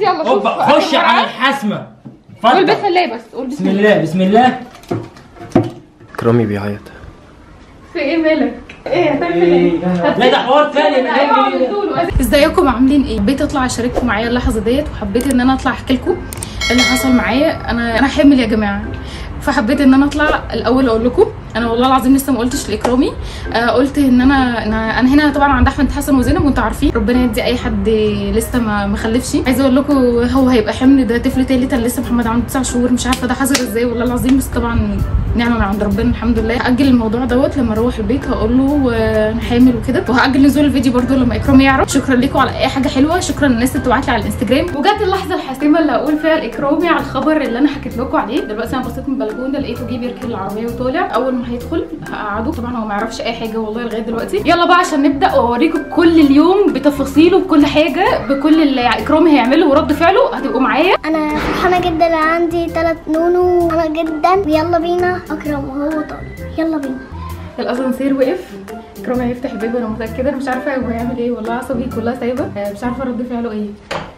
يلا شوف اوبا خش على الحسمه قول اتفضل بسم الله بس قول بسم الله بسم الله كرامي بيعيط في ايه مالك؟ ايه هتعمل ايه؟ لا ده حوار تاني ازيكم عاملين ايه؟ حبيت اطلع اشارككم معايا اللحظه ديت وحبيت ان انا اطلع احكي لكم اللي حصل معايا انا انا حامل يا جماعه فحبيت ان انا اطلع الاول اقول لكم انا والله العظيم لسه ما قلتش لاكرامي آه قلت ان انا انا, أنا هنا طبعا عند احمد حسن وزينب وانتوا عارفين ربنا يدي اي حد لسه ما ما خلفش عايزه اقول لكم هو هيبقى حمل ده طفل تالت انا لسه محمد عنده تسع شهور مش عارفه ده حصل ازاي والله العظيم بس طبعا نعمه من عند ربنا الحمد لله هاجل الموضوع دوت لما اروح البيت هقول له آه، انا حامل وكده وهاجل نزول الفيديو برده لما اكرام يعرف شكرا لكم على اي حاجه حلوه شكرا للناس اللي بتبعت لي على الانستجرام وجت اللحظه الحاسمه اللي هقول فيها لاكرامي على الخبر اللي انا حكيت لكم عليه دلوقتي انا بصيت من البلكونه لقيته جه بيركب العربيه وطالع اول ما هيدخل هقعده طبعا هو ما يعرفش اي حاجه والله لغايه دلوقتي يلا بقى عشان نبدا واوريكم كل اليوم بتفاصيله بكل حاجه بكل اللي اكرامي هيعمله ورد فعله هتبقوا معايا انا فرحانه جدا أنا عندي ثلاث نونو انا جدا ويلا بينا اكرم وهو طالع يلا بينا الاسانسير وقف اكرامي هيفتح الباب انا متاكده انا مش عارفه هو هيعمل ايه والله عصبي كلها سايبه آه، مش عارفه رد فعله ايه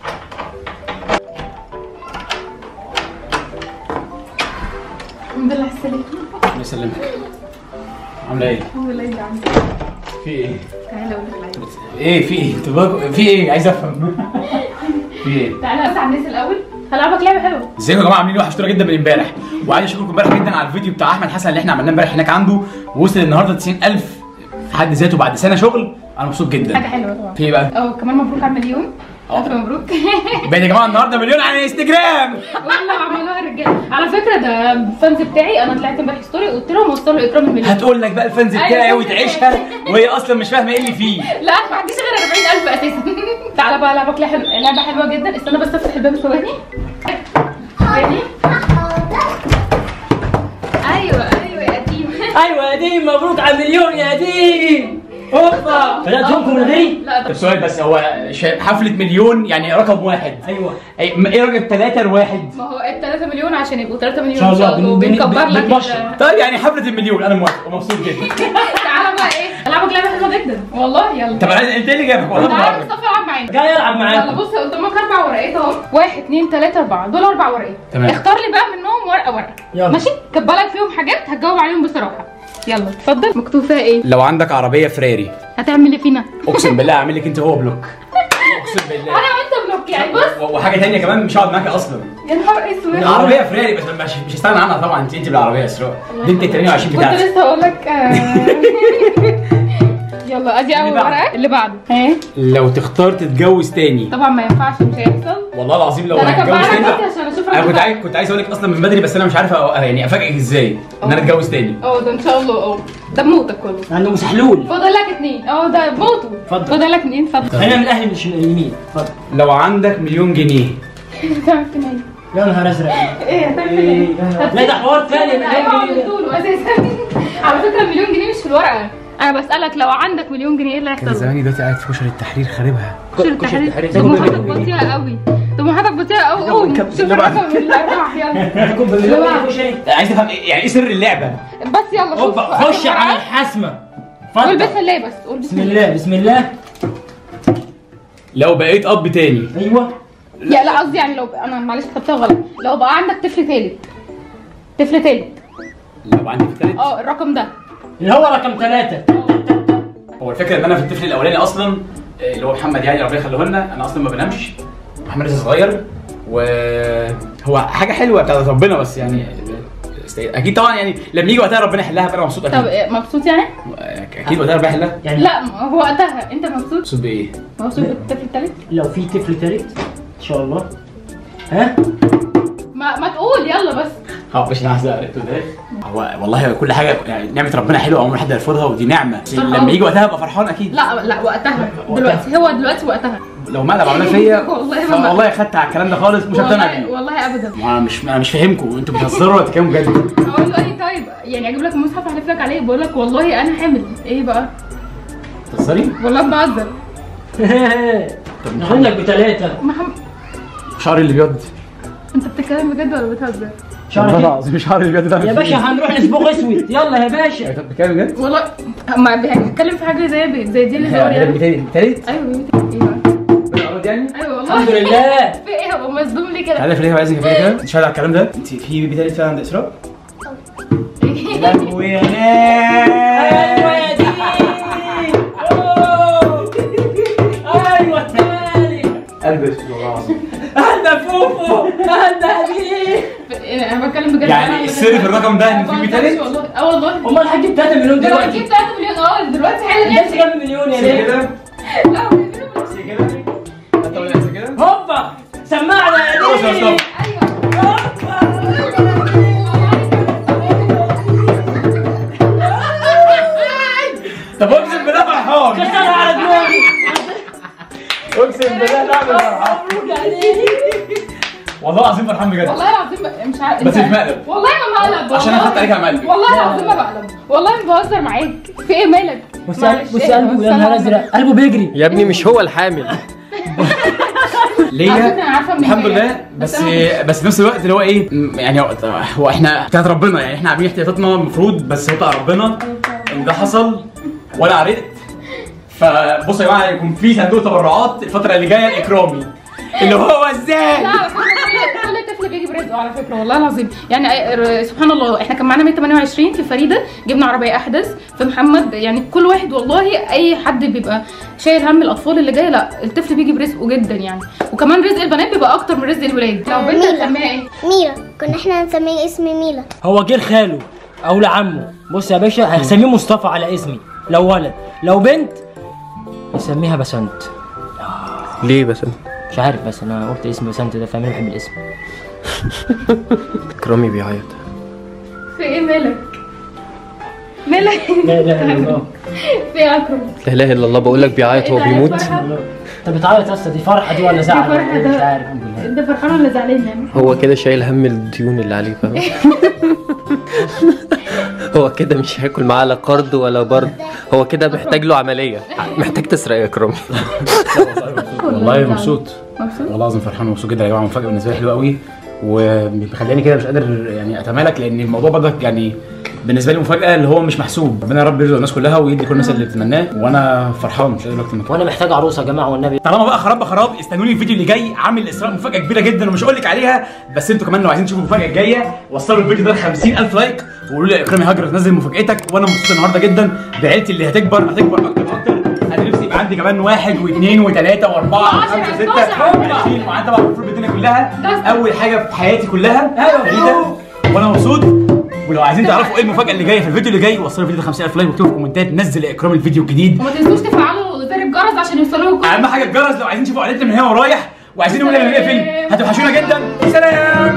الحمد لله على السلامه الله يسلمك عامله ايه؟ الحمد لله يا عم في ايه؟ تعالى اقول لك العيب. ايه في ايه؟ تبقى- في ايه؟ عايز افهم في ايه؟ تعالى بس على الناس الاول هلعبك لعبه حلوه ازيكم يا جماعه عاملين ايه وحشتونا جدا من امبارح وعايز اشكركم امبارح جدا على الفيديو بتاع احمد حسن اللي احنا عملناه امبارح هناك عنده ووصل النهارده 90000 في حد ذاته بعد سنه شغل انا مبسوط حاجه جدا حلوه طبعا في ايه بقى؟ اه كمان مبروك على المليون اه. الف مبروك بقيت يا جماعه النهارده مليون على الانستجرام والله عملوها الرجاله على فكره ده الفانز بتاعي انا طلعت امبارح ستوري قلت لهم وصلوا اكرام المليون هتقول لك بقى الفانز أيوة. بتاعي وتعيشها وهي اصلا مش فاهمه ايه اللي فيه لا ما عنديش غير 40000 اساسا تعالى بقى العبك لعبه حلوه لعبه حلوه جدا استنى بس افتح الباب ثواني ثواني ايوه ايوه يا قديم ايوه يا ديم مبروك على المليون يا ديم هوبا بدات يومكم من غيري لا طب ده سؤال بس هو شا- حفله مليون يعني رقم واحد ايوه ايه م- ايه رقم ثلاثة لواحد ما هو ال 3 مليون عشان يبقوا 3 مليون إن شاء الله. بن- بن- وبنكبر لك بنبشر. ال- طيب يعني حفله المليون انا موافق ومبسوط جدا تعالى بقى ايه العبك لعبه حلوه جدا والله يلا طب انا انت إيه اللي جابك والله تعالى بهرج. مصطفى العب معانا جاي العب يلا معاكم بص قدامك اربع ورقات اهو واحد اتنين تلاته اربعه دول اربع ورقات تمام. اختار لي بقى منهم ورقه ورقه يلا. ماشي كبلك فيهم حاجات هتجاوب عليهم بصراحه يلا اتفضل مكتوب فيها ايه لو عندك عربيه فراري هتعمل ايه فينا اقسم بالله اعمل لك انت هو بلوك اقسم بالله انا وانت بلوك يعني بص و- وحاجه تانية كمان مش هقعد معاكي اصلا يا نهار اسود العربيه فراري بس مش مش هستغنى عنها طبعا انت انت بالعربيه يا اسراء دي انت 28 كنت بتاعتك لسه هقول لك يلا ادي اول اللي بعده. ورقه اللي بعده ها لو تختار تتجوز تاني طبعا ما ينفعش مش هيحصل والله العظيم لو ده انا كان هتجوز معايا تاني دلوقتي عشان اشوف انا رد كنت فعلك. عايز كنت عايز اقول لك اصلا من بدري بس انا مش عارف أ- يعني افاجئك ازاي ان انا اتجوز تاني اه ده ان شاء الله اه ده موتك كله عنده مسحلول فاضل لك اتنين اه ده موته اتفضل. فاضل لك اتنين اتفضل انا من الاهلي مش من اليمين اتفضل لو عندك مليون جنيه بتعمل فينا ايه؟ يا نهار ازرق ايه هتعمل فينا إيه، ايه؟ لا ده حوار تاني ايوه مليون على جنيه طول اساسا على فكره مليون جنيه مش في الورقه انا بسالك لو عندك مليون جنيه ايه اللي كان هيحصل؟ زماني دلوقتي قاعد في كشري التحرير خاربها كشري التحرير طموحاتك بطيئه قوي طموحاتك بطيئه قوي قوم نكمل. شوف اللي بعد. الرقم اللي راح يلا تكون بمليون جنيه كشري عايز افهم إيه- يعني ايه سر اللعبه بس يلا شوف اوبا خش على الحسمه قول اتفضل بسم الله بس قول بسم الله بسم الله لو بقيت اب تاني ايوه يا لا قصدي يعني لو انا معلش كتبتها غلط لو بقى عندك طفل ثالث طفل ثالث لو عندي في التالت اه الرقم ده اللي هو رقم ثلاثة هو الفكره ان انا في الطفل الاولاني اصلا آه، اللي هو محمد يعني ربنا يخليه لنا انا اصلا ما بنامش محمد لسه صغير وهو حاجه حلوه بتاعت ربنا بس يعني است- اكيد طبعا يعني لما يجي وقتها ربنا يحلها هبقى مبسوط طب اكيد إيه، مبسوط يعني؟ اكيد وقتها ربنا يحلها يعني لا ما هو وقتها انت مبسوط مبسوط بايه؟ مبسوط بالطفل الثالث لو في طفل ثالث ان شاء الله ها ما ما تقول يلا بس اه مش انا هزعل هو والله كل حاجه يعني نعمه ربنا حلوه عمر حد يرفضها ودي نعمه بس لما يجي وقتها ابقى فرحان اكيد لا لا وقتها دلوقتي هو دلوقتي وقتها لو مقلب عملها فيا والله ما والله خدت على الكلام ده خالص مش هقتنع والله بيه والله ابدا ما انا مش انا مش فاهمكم انتوا بتهزروا ولا بتتكلموا بجد اقول له ايه طيب يعني اجيب لك المصحف احلف لك عليه بقول لك والله انا حامل ايه بقى بتهزري؟ والله بهزر طب ناخد لك بثلاثة محمد شعري اللي بيض انت بتتكلم بجد ولا بتهزر شعرك إيه؟ العظيم شعري اللي بيض ده يا باشا هنروح نسبوق اسود يلا يا باشا طب بتتكلم بجد؟ والله ما بيتكلم في حاجه زي زي دي اللي هو يعني التالت التالت ايوه بيبي- ايه بقى بنقعد يعني ايوه والله الحمد لله في ايه ابقى مصدوم ليه كده عارف ليه هو عايزك كده كده شاهد على الكلام ده انت في بيبي تالت فعلا عند اسراء لهوي يا ايوه يا ناس دين أوه. ايوه التالي البس والله العظيم اهدى فوفو اهدى دين انا بتكلم بجد يعني أنا- السر في الرقم ده إن في ما بيبي بهزرش تالت؟ والله اه والله امال هتجيب 3 مليون دلوقتي دلوقتي جبت 3 مليون اه دلوقتي حالا ده يعني جاب مليون يا سي دين كده لا هو بيقولوا سي كده انت ولا نفسك كده هوبا سمعنا يا خلاص يا دين مصطفى. طب اقسم بالله فرحان كسرها على دماغي اقسم بالله لا فرحان مبروك يا دين والله العظيم فرحان بجد والله العظيم ب- مش عارف بس انت- مش مقلب. والله ما مقلب عشان والله. أنا خدت عليك على مقلب. والله العظيم ما بقلب والله ما بهزر معاك في ايه مالك بص معلش، بص ايه؟ قلبه بس يا أنا نهار عارفة. ازرق قلبه بيجري يا ابني مش هو الحامل على فكرة ليا أنا عارفة من الحمد هي. لله بس أنا- بس في نفس الوقت اللي هو ايه م- يعني هو هو احنا بتاعت ربنا يعني احنا عاملين احتياطاتنا المفروض بس هو بتاع ربنا ان ده حصل ولا عرقت فبصوا يا جماعه يكون في صندوق تبرعات الفتره اللي جايه الاكرامي اللي هو ازاي لا على فكرة كل كل طفل بيجي برزقه على فكره والله العظيم يعني آه، سبحان الله احنا كان معانا 128 في فريده جبنا عربيه احدث في محمد يعني كل واحد والله اي حد بيبقى شايل هم الاطفال اللي جايه لا الطفل بيجي برزقه جدا يعني وكمان رزق البنات بيبقى اكتر من رزق الولاد لو بنت ميلا. هنسميها ايه ميلا كنا احنا هنسميه اسم ميلا هو جه لخاله او لعمه بص يا باشا هسميه مصطفى على اسمي لو ولد لو بنت نسميها بسنت ليه بس مش عارف بس انا قلت اسم بسنت ده فاهمني بحب الاسم كرامي بيعيط في ايه مالك مالك لا اله الا الله في ايه اكرم لا اله الا الله بقول لك بيعيط هو بيموت انت بتعيط يا اسطى دي فرحه دي ولا زعل دي فرحة ولا إيه؟ مش ده. عارف الحمد لله انت فرحان ولا زعلان يعني هو كده شايل هم الديون اللي عليه فاهم هو كده مش هياكل معاه لا قرض ولا برد هو كده محتاج له عمليه محتاج تسرق يا كرامي والله مبسوط مبسوط والله العظيم فرحان ومبسوط جدا يا جماعه مفاجاه بالنسبه لي حلوه قوي ومخليني كده مش قادر يعني اتمالك لان الموضوع برضك يعني بالنسبه لي مفاجاه اللي هو مش محسوب ربنا يا رب يرزق الناس كلها ويدي كل الناس اللي بتتمناه وانا فرحان مش قادر اكتر من كده وانا محتاج عروسه يا جماعه والنبي طالما بقى خراب خراب استنوني الفيديو اللي جاي عامل اسراء مفاجاه كبيره جدا ومش هقول لك عليها بس انتوا كمان لو عايزين تشوفوا المفاجاه الجايه وصلوا الفيديو ده ل 50000 لايك وقولوا لي يا اكرامي هاجر تنزل مفاجاتك وانا مبسوط النهارده جدا بعيلتي اللي هتكبر هتكبر اكتر واكتر انا نفسي يبقى عندي كمان واحد واثنين وثلاثه واربعه عشرة، وخمسه وسته 12 و20 وعندي طبعا المفروض الدنيا كلها ده- اول حاجه في حياتي كلها أيوة. فريده وانا مبسوط ولو عايزين تعرفوا ايه المفاجاه اللي جايه في الفيديو اللي جاي وصلوا الفيديو ده 50000 لايك واكتبوا في الكومنتات نزل اكرام الفيديو الجديد وما تنسوش تفعلوا زر الجرس عشان يوصلوا لكم اهم حاجه الجرس لو عايزين تشوفوا عائلتنا من هنا ورايح وعايزين نقول لنا فيلم هتوحشونا جدا سلام